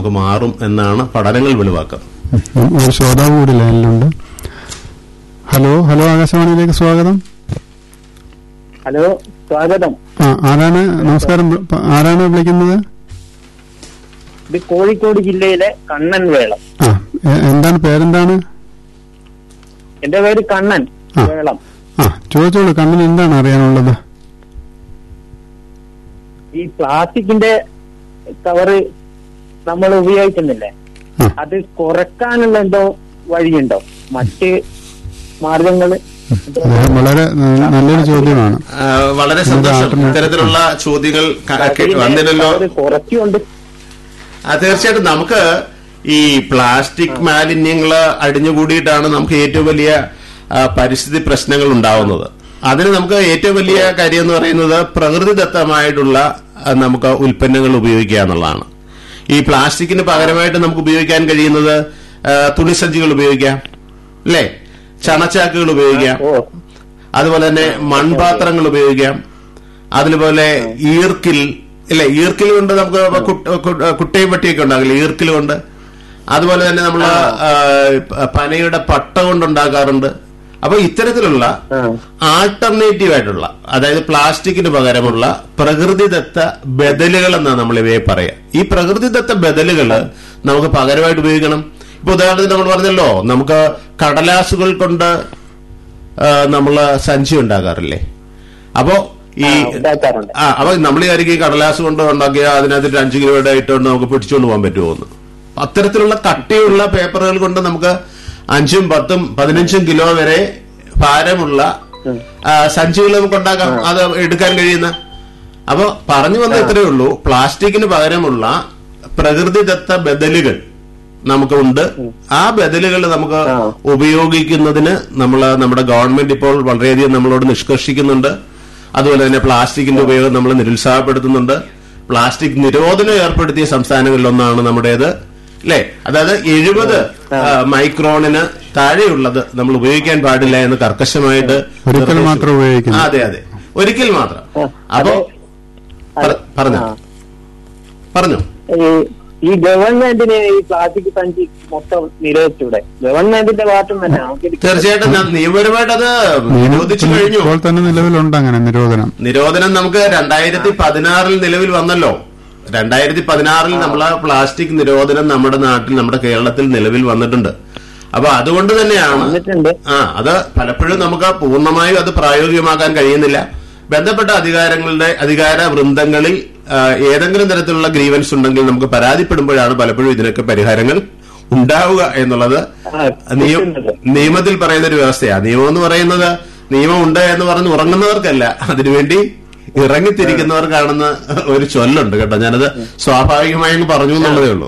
നമുക്ക് മാറും എന്നാണ് പഠനങ്ങൾ വെളിവാക്കുന്നത് ഉം, ഒരു ശ്രോതാവ് കൂടി ലൈനിലുണ്ട് ഹലോ ഹലോ ആകാശവാണിയിലേക്ക് സ്വാഗതം ഹലോ സ്വാഗതം ആ ആരാണ് നമസ്കാരം പ- ആരാണ് വിളിക്കുന്നത് ഇത് കോഴിക്കോട് ജില്ലയിലെ കണ്ണൻ വേളം ആ എ- എന്താണ് പേരെന്താണ് എന്റെ പേര് കണ്ണൻ ആ. വേളം ആ ചോദിച്ചോളൂ കണ്ണിന് എന്താണ് അറിയാനുള്ളത് ഈ പ്ലാസ്റ്റിക്കിന്റെ കവറ് നമ്മൾ ഉപയോഗിക്കുന്നില്ലേ ആ. അത് കുറക്കാനുള്ള എന്തോ വഴിയുണ്ടോ മറ്റ് മാർഗങ്ങള് അദ്ദേഹം വളരെ ന- നല്ലൊരു ചോദ്യമാണ് ആ, വളരെ സന്തോഷം ഇത്തരത്തിലുള്ള ചോദ്യങ്ങൾ ക- കേ- വന്നില്ലല്ലോ കവറ് കുറച്ചുകൊണ്ട് ആ, തീർച്ചയായിട്ടും നമുക്ക് ഈ പ്ലാസ്റ്റിക് മാലിന്യങ്ങൾ അടിഞ്ഞുകൂടിയിട്ടാണ് നമുക്ക് ഏറ്റവും വലിയ ആ, പരിസ്ഥിതി പ്രശ്നങ്ങൾ ഉണ്ടാവുന്നത് അതിന് നമുക്ക് ഏറ്റവും വലിയ കാര്യം എന്ന് പറയുന്നത് പ്രകൃതിദത്തമായിട്ടുള്ള ആ, നമുക്ക് ഉൽപ്പന്നങ്ങൾ ഉപയോഗിക്കുക എന്നുള്ളതാണ് ഈ പ്ലാസ്റ്റിക്കിന് പകരമായിട്ട് നമുക്ക് ഉപയോഗിക്കാൻ കഴിയുന്നത് ആ, തുണിസഞ്ചികൾ ഉപയോഗിക്കാം അല്ലേ ചണച്ചാക്കുകൾ ഉപയോഗിക്കാം ഓ അതുപോലെ തന്നെ മൺപാത്രങ്ങൾ ഉപയോഗിക്കാം അതുപോലെ ഈർക്കിൽ ഇല്ലേ ഈർക്കിൽ കൊണ്ട് നമുക്ക് കുട്ട- കുട്ട- കുട്ടയും പട്ടിയൊക്കെ ഉണ്ടാകില്ല ഈർക്കിൽ കൊണ്ട് അതുപോലെ തന്നെ നമ്മൾ പനയുടെ പട്ട കൊണ്ട് ഉണ്ടാക്കാറുണ്ട് അപ്പൊ ഇത്തരത്തിലുള്ള ആ. ആൾട്ടർനേറ്റീവ് ആയിട്ടുള്ള അതായത് പ്ലാസ്റ്റിക്കിന് പകരമുള്ള പ്രകൃതിദത്ത ബദലുകൾ എന്നാണ് നമ്മൾ ഇവയെ പറയാ ഈ പ്രകൃതിദത്ത ബദലുകൾ നമുക്ക് പകരമായിട്ട് ഉപയോഗിക്കണം ഇപ്പൊ ഉദാഹരണത്തിന് നമ്മൾ പറഞ്ഞല്ലോ നമുക്ക് കടലാസുകൾ കൊണ്ട് ആ, നമ്മള് സഞ്ചി ഉണ്ടാക്കാറില്ലേ അപ്പോ ഈ ആ, ഉണ്ടാക്കാറുണ്ട്. ആ അപ്പൊ നമ്മൾ വിചാരിക്കും ഈ കടലാസ് കൊണ്ട് ഉണ്ടാക്കിയ അതിനകത്ത് ഒരു അഞ്ചു കിലോയുടെ ഇട്ടുകൊണ്ട് നമുക്ക് പിടിച്ചുകൊണ്ട് പോകാൻ പറ്റുമോ എന്ന് അത്തരത്തിലുള്ള കട്ടിയുള്ള പേപ്പറുകൾ കൊണ്ട് നമുക്ക് അഞ്ചും പത്തും പതിനഞ്ചും കിലോ വരെ ഭാരമുള്ള ആ, സഞ്ചികൾ നമുക്ക് ഉണ്ടാക്കാം അത് എടുക്കാൻ കഴിയുന്ന അപ്പൊ പറഞ്ഞു വന്ന ഇത്രയേ ഉള്ളൂ പ്ലാസ്റ്റിക്കിന് പകരമുള്ള പ്രകൃതിദത്ത ബദലുകൾ നമുക്കുണ്ട് ആ ബദലുകൾ നമുക്ക് ആ. ഉപയോഗിക്കുന്നതിന് നമ്മൾ നമ്മുടെ ഗവൺമെന്റ് ഇപ്പോൾ വളരെയധികം നമ്മളോട് നിഷ്കർഷിക്കുന്നുണ്ട് അതുപോലെ തന്നെ പ്ലാസ്റ്റിക്കിന്റെ ഉപയോഗം നമ്മൾ നിരുത്സാഹപ്പെടുത്തുന്നുണ്ട് പ്ലാസ്റ്റിക് നിരോധനം ഏർപ്പെടുത്തിയ സംസ്ഥാനങ്ങളിലൊന്നാണ് നമ്മുടേത് അല്ലെ അതായത് എഴുപത് മൈക്രോണിന് താഴെയുള്ളത് നമ്മൾ ഉപയോഗിക്കാൻ പാടില്ല എന്ന് കർക്കശമായിട്ട് ഒരിക്കൽ നിർദ്ദേശിച്ചു. മാത്രം ഉപയോഗിക്കുന്നു. ആ, അതെ അതെ ഒരിക്കൽ മാത്രം ആ, അപ്പോ അത് പറ- പറഞ്ഞോ ആ. പറഞ്ഞോ ഈ- ഈ ഗവൺമെന്റിന് ഈ പ്ലാസ്റ്റിക് സഞ്ചി മൊത്തം നിരോധിച്ചൂടെ ഗവൺമെന്റിന്റെ ഭാഗത്തും തന്നെ നമുക്ക് ഇത് തീർച്ചയായിട്ടും ഞാൻ നിയമപരമായിട്ട് അത് നിരോധിച്ചു കഴിഞ്ഞു ഇപ്പോൾ തന്നെ നിലവിലുണ്ട് അങ്ങനെ നിരോധനം നിരോധനം നമുക്ക് രണ്ടായിരത്തി പതിനാറിൽ നിലവിൽ വന്നല്ലോ രണ്ടായിരത്തി പതിനാറിൽ നമ്മളെ പ്ലാസ്റ്റിക് നിരോധനം നമ്മുടെ നാട്ടിൽ നമ്മുടെ കേരളത്തിൽ നിലവിൽ വന്നിട്ടുണ്ട് അപ്പൊ അതുകൊണ്ട് തന്നെയാണ് വന്നിട്ടുണ്ട് ആ അത് പലപ്പോഴും നമുക്ക് പൂർണ്ണമായും അത് പ്രായോഗികമാക്കാൻ കഴിയുന്നില്ല ബന്ധപ്പെട്ട അധികാരങ്ങളുടെ അധികാര വൃന്ദങ്ങളിൽ ആ, ഏതെങ്കിലും തരത്തിലുള്ള ഗ്രീവൻസ് ഉണ്ടെങ്കിൽ നമുക്ക് പരാതിപ്പെടുമ്പോഴാണ് പലപ്പോഴും ഇതിനൊക്കെ പരിഹാരങ്ങൾ ഉണ്ടാവുക എന്നുള്ളത് ആ, നിയ- കിട്ടുന്നത്. നിയമത്തിൽ പറയുന്ന ഒരു വ്യവസ്ഥയാണ് നിയമം എന്ന് പറയുന്നത് നിയമം ഉണ്ട് എന്ന് പറഞ്ഞ് ഉറങ്ങുന്നവർക്കല്ല അതിനുവേണ്ടി ഇറങ്ങിത്തിരിക്കുന്നവർക്കാണെന്ന് ഒരു ചൊല്ലുണ്ട് കേട്ടോ ഞാനത് സ്വാഭാവികമായി അങ്ങ് പറഞ്ഞു എന്നുള്ളതേ ഉള്ളൂ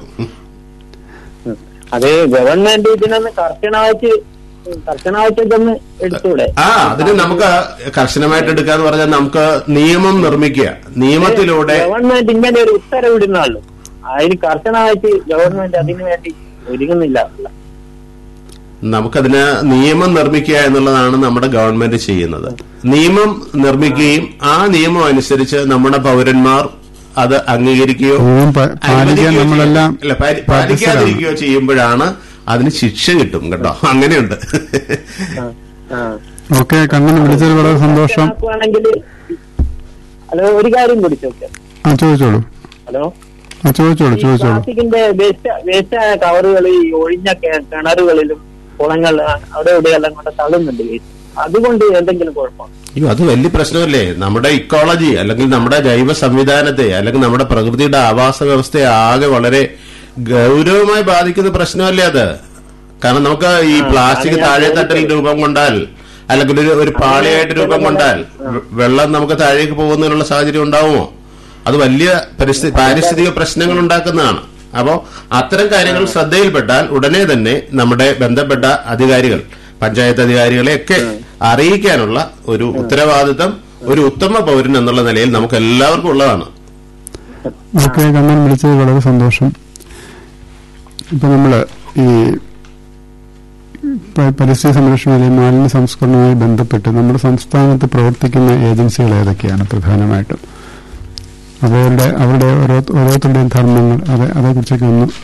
അത് ഗവൺമെന്റ് ഇതിനൊന്ന് കർശനമായിട്ട് കർശനമായിട്ട് ഇതൊന്ന് എടുത്തൂടെ ആ അതിന് നമുക്ക് കർശനമായിട്ട് എടുക്കാന്ന് പറഞ്ഞാൽ നമുക്ക് നിയമം നിർമ്മിക്കുക നിയമത്തിലൂടെ ഗവൺമെന്റ് ഇങ്ങനെ ഒരു ഉത്തരവിടുന്നുള്ളൂ അതിന് കർശനമായിട്ട് ഗവൺമെന്റ് അതിനു വേണ്ടി ഒരുങ്ങുന്നില്ല നമുക്കതിന് നിയമം നിർമ്മിക്കുക എന്നുള്ളതാണ് നമ്മുടെ ഗവൺമെന്റ് ചെയ്യുന്നത് നിയമം നിർമ്മിക്കുകയും ആ നിയമം അനുസരിച്ച് നമ്മുടെ പൗരന്മാർ അത് അംഗീകരിക്കുകയോ നിയമം പ- പാലിക്കാൻ അനുവദിക്കുകയോ നമ്മളെല്ലാം ചെയ്യും. അല്ല, പാലി- ബാധ്യസ്ഥരാണ്. പാലിക്കാതിരിക്കുകയോ ചെയ്യുമ്പോഴാണ് അതിന് ശിക്ഷ കിട്ടും കേട്ടോ അങ്ങനെയുണ്ട് ആ, ആ. ഓക്കെ കണ്ണൻ വിളിച്ചത് വളരെ സന്തോഷം ആക്കുവാണെങ്കിൽ ഹലോ ഒരു കാര്യം കൂടി ചോദിക്കാം ആ ചോദിച്ചോളൂ ഹലോ ആ ചോദിച്ചോളൂ ഈ ചോദിച്ചോളൂ പ്ലാസ്റ്റിക്കിന്റെ വേസ്റ്റ് വേസ്റ്റായ കവറുകൾ ഈ ഒഴിഞ്ഞ കെ- കിണറുകളിലും കുളങ്ങൾ അവിടെ ഇവിടെയെല്ലാം കൊണ്ട് തള്ളുന്നുണ്ട് waste. അതുകൊണ്ട് എന്തെങ്കിലും കുഴപ്പം അയ്യോ അത് വലിയ പ്രശ്നമല്ലേ നമ്മുടെ ഇക്കോളജി അല്ലെങ്കിൽ നമ്മുടെ ജൈവ സംവിധാനത്തെ അല്ലെങ്കിൽ നമ്മുടെ പ്രകൃതിയുടെ ആവാസ വ്യവസ്ഥയെ ആകെ വളരെ ഗൗരവമായി ബാധിക്കുന്ന പ്രശ്നമല്ലേ അത് കാരണം നമുക്ക് ഈ പ്ലാസ്റ്റിക് താഴെ തട്ടിൽ രൂപം കൊണ്ടാൽ അല്ലെങ്കിൽ ഒരു ഒരു പാളിയായിട്ട് രൂപം കൊണ്ടാൽ വെ- വെള്ളം നമുക്ക് താഴേക്ക് പോകുന്നതിനുള്ള സാഹചര്യം ഉണ്ടാവുമോ അത് വലിയ പരിസ്ഥിതി പാരിസ്ഥിതിക പ്രശ്നങ്ങൾ ഉണ്ടാക്കുന്നതാണ് അപ്പോ അത്തരം കാര്യങ്ങൾ ശ്രദ്ധയിൽപ്പെട്ടാൽ ഉടനെ തന്നെ നമ്മുടെ ബന്ധപ്പെട്ട അധികാരികൾ പഞ്ചായത്ത് അധികാരികളെയൊക്കെ അറിയിക്കാനുള്ള ഒരു ഉത്തരവാദിത്തം ഒരു ഉത്തമ പൗരൻ എന്നുള്ള നിലയിൽ നമുക്ക് എല്ലാവർക്കും ഉള്ളതാണ് ഓക്കെ കണ്ണൻ വിളിച്ചത് വളരെ സന്തോഷം ഇപ്പൊ നമ്മള് ഈ പ- പരിസ്ഥിതി സംരക്ഷണം അല്ലെങ്കിൽ മാലിന്യ സംസ്കരണവുമായി ബന്ധപ്പെട്ട് നമ്മുടെ സംസ്ഥാനത്ത് പ്രവർത്തിക്കുന്ന ഏജൻസികൾ ഏതൊക്കെയാണ് പ്രധാനമായിട്ടും അവരുടെ അവരുടെ ഓരോ ഓരോരുത്തരുടെയും ധർമ്മങ്ങൾ അത് അതേക്കുറിച്ചൊക്കെ ഒന്ന്